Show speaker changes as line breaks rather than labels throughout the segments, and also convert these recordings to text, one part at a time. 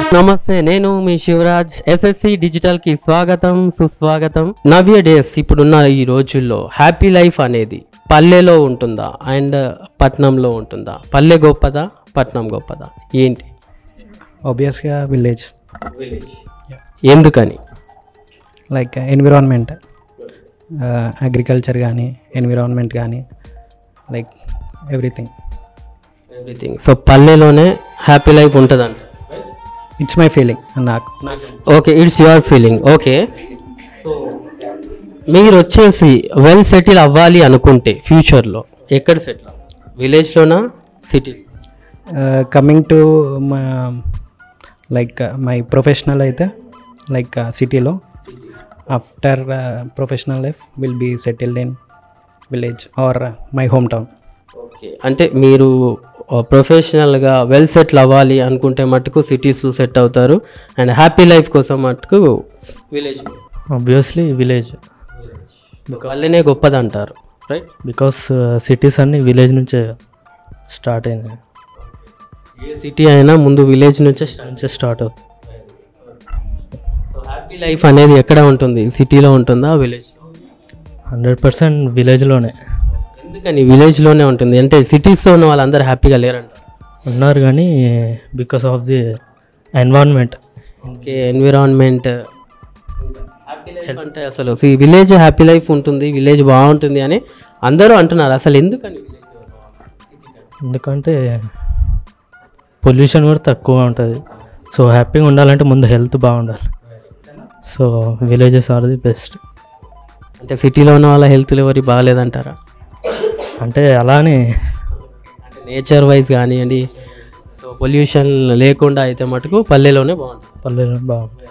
నమస్తే నేను మీ Shivraj SSC digital కి స్వాగతం సుస్వాగతం నవ్య డేస్ ఇప్పుడున్న ఈ రోజుల్లో హ్యాపీ లైఫ్ అనేది పల్లెలో ఉంటుందా అండ్ పట్నంలో ఉంటుందా పల్లె గొప్పదా పట్నం గొప్పదా ఏంటి
ఆబ్వియస్గా విలేజ్
ఎందుకని
లైక్ ఎన్విరాన్మెంట్ అగ్రికల్చర్ కానీ ఎన్విరాన్మెంట్ కానీ లైక్ ఎవ్రీథింగ్
ఎవ్రీథింగ్ సో పల్లెలోనే హ్యాపీ లైఫ్ ఉంటుందంట
ఇట్స్ మై ఫీలింగ్ నాకు
okay it's your feeling okay so మీరు వచ్చేసి వెల్ సెటిల్ అవ్వాలి అనుకుంటే ఫ్యూచర్లో ఎక్కడ సెటిల్ విలేజ్లోనా cities
coming to like my professional అయితే లైక్ సిటీలో after professional life will be settled in village or my home town
okay అంటే మీరు ప్రొఫెషనల్గా వెల్ సెటిల్ అవ్వాలి అనుకుంటే మటుకు సిటీస్ సెట్ అవుతారు అండ్ హ్యాపీ లైఫ్ కోసం మటుకు విలేజ్
ఆబ్వియస్లీ విలేజ్
పల్లెనే గొప్పది అంటారు రైట్
బికాస్ సిటీస్ అన్ని విలేజ్ నుంచే స్టార్ట్ అయినాయి
ఏ సిటీ అయినా ముందు విలేజ్ నుంచే స్టార్ట్
నుంచే స్టార్ట్ అవుతుంది
హ్యాపీ లైఫ్ అనేది ఎక్కడ ఉంటుంది సిటీలో ఉంటుందా విలేజ్
హండ్రెడ్ పర్సెంట్ విలేజ్లోనే
ఎందుకని విలేజ్లోనే ఉంటుంది అంటే సిటీస్లో ఉన్న వాళ్ళందరూ హ్యాపీగా లేరంట
ఉన్నారు కానీ because of the environment
okay environment happy life అంటే అసలు విలేజ్ హ్యాపీ లైఫ్ ఉంటుంది విలేజ్ బాగుంటుంది అని అందరూ అంటున్నారు అసలు ఎందుకని
ఎందుకంటే పొల్యూషన్ కూడా తక్కువ ఉంటుంది సో హ్యాపీగా ఉండాలంటే ముందు హెల్త్ బాగుండాలి so villages are the best
అంటే సిటీలో ఉన్న వాళ్ళ హెల్త్ ఎవరి బాగాలేదంటారా
అంటే అలానే
అంటే నేచర్ వైజ్ కానివ్వండి సో పొల్యూషన్ లేకుండా అయితే మటుకు పల్లెలోనే బాగుంటుంది
పల్లెలు బాగుంటుంది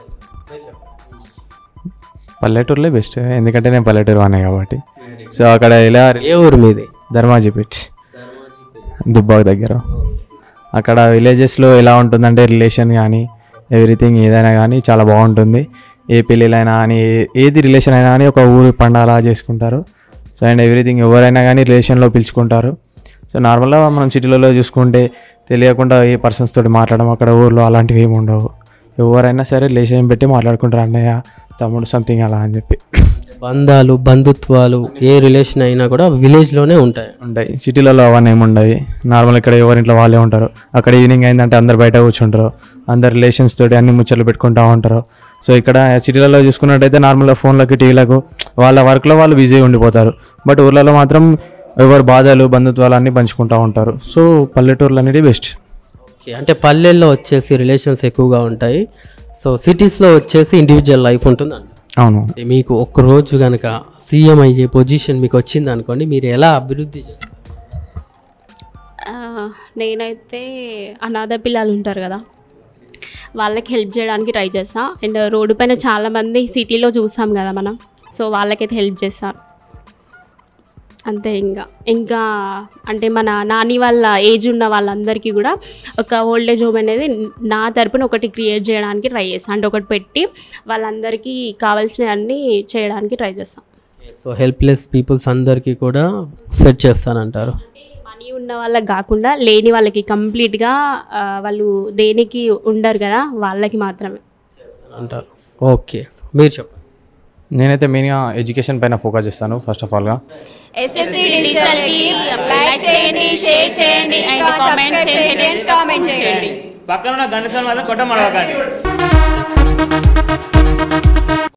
పల్లెటూరులే బెస్ట్ ఎందుకంటే నేను పల్లెటూరు అనే కాబట్టి సో అక్కడ ఇలా
ఏ ఊరు మీది
ధర్మాజిపేట్ దుబ్బాక్ దగ్గర అక్కడ విలేజెస్లో ఎలా ఉంటుందంటే రిలేషన్ కానీ ఎవ్రీథింగ్ ఏదైనా కానీ చాలా బాగుంటుంది ఏ పెళ్ళిళ్ళైనా కానీ ఏ- ఏది రిలేషన్ అయినా కానీ ఒక ఊరు పండుగ అలా చేసుకుంటారు సో అండ్ ఎవ్రీథింగ్ ఎవరైనా కానీ రిలేషన్లో పిలుచుకుంటారు సో నార్మల్గా మనం సిటీలలో చూసుకుంటే తెలియకుండా ఏ పర్సన్స్ తోటి మాట్లాడడం అక్కడ ఊర్లో అలాంటివి ఏమి ఉండవు ఎవరైనా సరే రిలేషన్ పెట్టి మాట్లాడుకుంటారు అన్నయ్య తమ్ముడు సంథింగ్ అలా అని చెప్పి
బంధాలు బంధుత్వాలు ఏ రిలేషన్ అయినా కూడా విలేజ్లోనే ఉంటాయి
ఉంటాయి సిటీలలో అవన్నీ ఏమి ఉండవు నార్మల్ ఇక్కడ ఎవరింట్లో వాళ్ళే ఉంటారు అక్కడ ఈవినింగ్ అయిందంటే అందరు బయట కూర్చుంటారు అందరు రిలేషన్స్ తోటి అన్ని ముచ్చట్లు పెట్టుకుంటూ ఉంటారు సో ఇక్కడ సిటీలలో చూసుకున్నట్టయితే నార్మల్గా ఫోన్లకి టీవీలకు వాళ్ళ వర్క్లో వాళ్ళు బిజీ ఉండిపోతారు బట్ ఊర్లలో మాత్రం ఎవరి బాధలు బంధుత్వాలు అన్నీ పంచుకుంటూ ఉంటారు సో పల్లెటూర్లు అనేది బెస్ట్
ఓకే అంటే పల్లెల్లో వచ్చేసి రిలేషన్స్ ఎక్కువగా ఉంటాయి సో సిటీస్లో వచ్చేసి ఇండివిజువల్ లైఫ్ ఉంటుంది అంట.
అవును
అంటే మీకు ఒక్క రోజు కనుక సీఎం అయ్యే పొజిషన్ మీకు వచ్చింది అనుకోండి మీరు ఎలా అభివృద్ధి చేస్తారు
ఆ, నేనైతే అనాథ పిల్లలు ఉంటారు కదా వాళ్ళకి హెల్ప్ చేయడానికి ట్రై చేస్తా అండ్ రోడ్డు పైన చాలామంది సిటీలో చూసాం కదా మనం సో వాళ్ళకైతే హెల్ప్ చేస్తాను అంతే ఇంకా ఇంకా అంటే మన నాని వాళ్ళ ఏజ్ ఉన్న వాళ్ళందరికీ కూడా ఒక ఓల్డ్ ఏజ్ హోమ్ అనేది నా తరపున ఒకటి క్రియేట్ చేయడానికి ట్రై చేస్తాను అంటే ఒకటి పెట్టి వాళ్ళందరికీ కావాల్సినవన్నీ చేయడానికి ట్రై చేస్తాను
సో హెల్ప్లెస్ పీపుల్స్ అందరికీ కూడా సెట్ చేస్తానంటారు
మనీ ఉన్న వాళ్ళకి కాకుండా లేని వాళ్ళకి కంప్లీట్గా ఆ, వాళ్ళు దేనికి ఉండరు కదా వాళ్ళకి మాత్రమే
అంటారు ఓకే మీరు చెప్పండి
నేనైతే మెయిన్గా ఎడ్యుకేషన్ పైన ఫోకస్ చేస్తాను ఫస్ట్ ఆఫ్ ఆల్గా
ఎస్ఎస్సి డిజిటల్ కి లైక్ చేయండి షేర్ చేయండి ఇంకా సబ్స్క్రైబ్ చేయండి కామెంట్ చేయండి
పక్కన ఉన్న గంట సమయం మాత్రం కొట్టమడవకండి